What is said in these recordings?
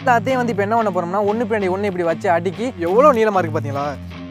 எல்லாத்தையும் வந்து இப்போ என்ன பண்ண போகிறோம்னா ஒன்று பின்னாடி ஒன்று இப்படி வச்சு அடுக்கி எவ்வளோ நீளமாக இருக்குது பார்த்தீங்களா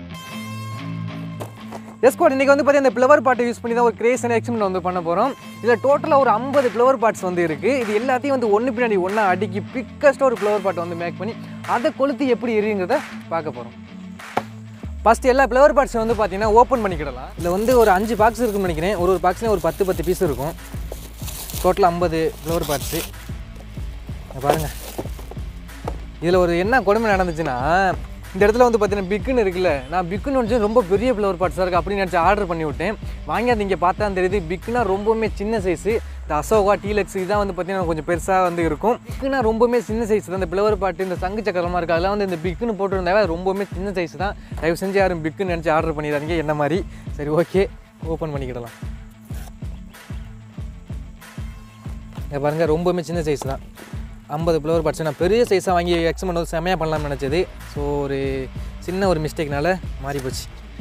எஸ்கோட் இன்றைக்கி வந்து பார்த்தீங்கன்னா இந்த ஃப்ளவர் பாட்டை யூஸ் பண்ணி தான் ஒரு கிரேசன் எக்ஸ்பெரிமெண்ட் வந்து பண்ண போகிறோம் இதில் டோட்டலாக ஒரு ஐம்பது ஃப்ளவர் பாட்ஸ் வந்து இருக்குது இது எல்லாத்தையும் வந்து ஒன்று பின்னாடி ஒன்றா அடுக்கி பிக்கஸ்ட்டாக ஒரு ஃப்ளவர் பாட்டை வந்து மேக் பண்ணி அதை கொளுத்து எப்படி எரியுங்கிறத பார்க்க போகிறோம் ஃபஸ்ட் எல்லா ஃப்ளவர் பாட்ஸை வந்து பார்த்தீங்கன்னா ஓப்பன் பண்ணிக்கிடலாம் இதில் வந்து ஒரு அஞ்சு பாக்ஸ் இருக்குன்னு நினைக்கிறேன் ஒரு ஒரு பாக்ஸ்லேயும் ஒரு பத்து பத்து பீஸ் இருக்கும் டோட்டல் ஐம்பது ஃப்ளவர் பாட்ஸு பாருங்கள் இதில் ஒரு என்ன கொடுமை நடந்துச்சுன்னா இந்த இடத்துல வந்து பார்த்தீங்கன்னா பிக்குன்னு இருக்குல்ல நான் பிக்குன்னு நினச்சி ரொம்ப பெரிய ஃப்ளவர் பார்ட்ஸாக இருக்குது அப்படின்னு நினச்சி ஆர்டர் பண்ணி விட்டேன் வாங்கி அது இங்கே பார்த்தா தெரியுது பிக்குனா ரொம்பவுமே சின்ன சைஸு இந்த அசோகா டீலக்ஸ் இதான் வந்து பார்த்தீங்கன்னா கொஞ்சம் பெருசாக வந்து இருக்கும் பிக்குனா ரொம்பவுமே சின்ன சைஸ் தான் இந்த ஃப்ளவர் பாட்டு இந்த சங்கு சக்கரமாக இருக்குது அதெல்லாம் வந்து இந்த பிக்குன்னு போட்டுருந்தாவே அது ரொம்பவுமே சின்ன சைஸ் தான் தயவு செஞ்சு யாரும் பிக்குன்னு நினச்சி ஆர்டர் பண்ணிடாதீங்க என்ன மாதிரி சரி ஓகே ஓப்பன் பண்ணிக்கிடலாம் இங்க பாருங்க ரொம்பவுமே சின்ன சைஸ் தான் ஐம்பது ஃப்ளவர் பாட்ஸ் நான் பெரிய சைஸாக வாங்கி எக்ஸ்பெண்ட் வந்து செமையாக பண்ணலாம்னு நினச்சது ஸோ ஒரு சின்ன ஒரு மிஸ்டேக்னால மாறி போச்சு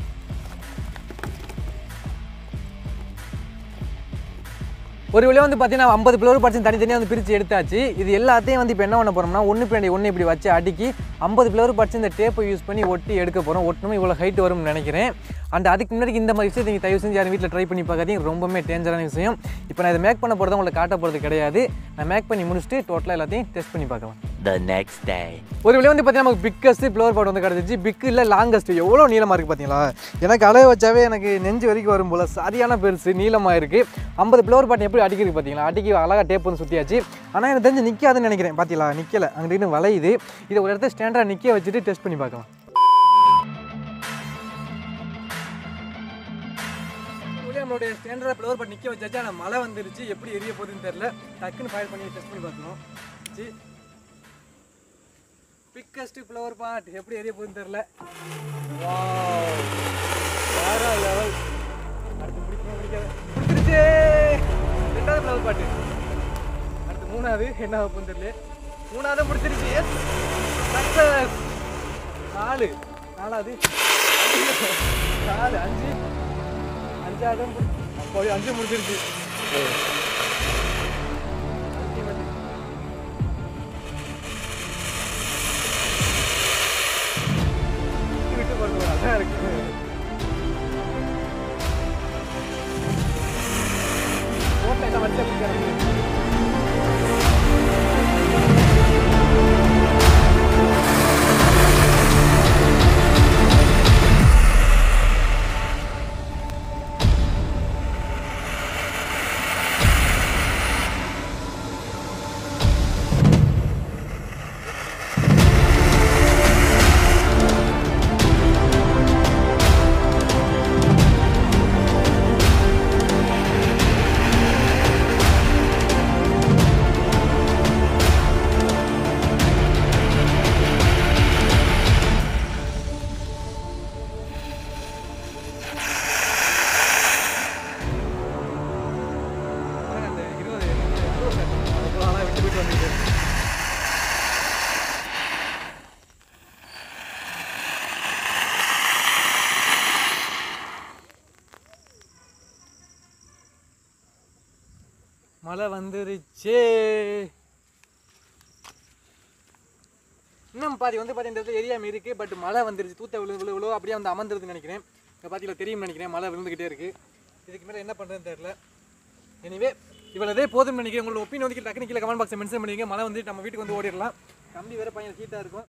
ஒரு வழியாக வந்து பார்த்தீங்கன்னா ஐம்பது ஃப்ளவர் பாட்ஸும் தனித்தனியாக வந்து பிரித்து எடுத்தாச்சு இது எல்லாத்தையும் வந்து இப்போ என்ன பண்ண போகிறோம்னா ஒன்று பின்னாடி ஒன்று இப்படி வச்சு அடுக்கி ஐம்பது ஃப்ளவர் பாட்ஸ் இந்த டேப்பை யூஸ் பண்ணி ஒட்டி எடுக்க போகிறோம் ஒட்டணும் இவ்வளோ ஹைட் வரும்னு நினைக்கிறேன் அண்ட் அதுக்கு முன்னாடி இந்த மாதிரி விஷயத்தை நீங்கள் தயவு செஞ்சு யாரும் வீட்டில் ட்ரை பண்ணி பார்க்காதீங்க ரொம்பவுமே டேஞ்சரான விஷயம் இப்போ நான் இதை மேக் பண்ண போகிறத உங்களை காட்ட போகிறது கிடையாது நான் மேக் பண்ணி முடிச்சுட்டு டோட்டலாக எல்லாத்தையும் டெஸ்ட் பண்ணி பார்க்கலாம் The next day. ஒரு வழியாக வந்து பார்த்தீங்கன்னா நமக்கு பிக்கஸ்ட் ஃப்ளவர் பாட் வந்து கிடச்சிச்சு பிக் இல்லை லாங்கஸ்ட் எவ்வளோ நீளமாக இருக்குது பார்த்தீங்களா எனக்கு அளவு வச்சாவே எனக்கு நெஞ்சு வரைக்கும் வரும் போல் சரியான பெருசு நீளமாக இருக்குது ஐம்பது ஃப்ளவர் பாட் எப்படி அடிக்கிறது பார்த்தீங்களா அடிக்கி அழகாக டேப் வந்து சுற்றியாச்சு ஆனால் எனக்கு தெரிஞ்சு நிற்காதுன்னு நினைக்கிறேன் பார்த்தீங்களா நிற்கலை அங்கிட்டு வளையுது இதை ஒரு இடத்துல ஸ்டாண்டர்டாக நிற்க வச்சுட்டு டெஸ்ட் பண்ணி பார்க்கலாம் இப்படியே நம்மளுடைய ஸ்டாண்டர்டாக ஃப்ளவர் பாட் நிற்க வச்சாச்சு ஆனால் மழை வந்துருச்சு எப்படி எரிய போகுதுன்னு தெரில டக்குன்னு ஃபயர் பண்ணி டெஸ்ட் பண்ணி பார்க்கணும் சரி பிக்கஸ்ட் ஃப்ளவர் பாட் எப்படி எரிய போகுதுன்னு தெரில வாவ் வேற லெவல் அடுத்து பிடிக்குமா பிடிக்காது பிடிச்சிருச்சு ரெண்டாவது ஃப்ளவர் பாட்டு அடுத்து மூணாவது என்ன வைப்போம் தெரியல மூணாவது பிடிச்சிருச்சு எஸ் சக்சஸ் நாலு நாலாவது நாலு அஞ்சு அஞ்சாவது அப்போ அஞ்சு முடிச்சிருச்சு விட்டு பண்ணுவோம் அதான் இருக்கு ஓட்டை என்ன வச்சு பிடிக்கிறாங்க பாருங்க, அந்த இருபது அவ்வளோ ஆளாக விட்டு விட்டு வந்துட்டு மழை வந்துருச்சே இன்னும் பாதி வந்து பார்த்தீங்கன்னா இந்த இடத்துல எரியாம இருக்கு பட் மழை வந்துருச்சு தூத்த விழு விழு விழு அப்படியே வந்து அமர்ந்துருதுன்னு நினைக்கிறேன் இங்கே பார்த்தீங்களா தெரியும் நினைக்கிறேன் மழை விழுந்துக்கிட்டே இருக்கு இதுக்கு மேலே என்ன பண்ணுறதுன்னு தெரியல எனிவே இவ்வளோதே போதும்னு நினைக்கிறேன் உங்களோட ஒப்பீனியன் வந்து டக்குனு கீழே கமெண்ட் பாக்ஸை மென்ஷன் பண்ணிங்க மழை வந்து நம்ம வீட்டுக்கு வந்து ஓடிடலாம் கம்பி வேற பையன் ஹீட்டாக இருக்கும்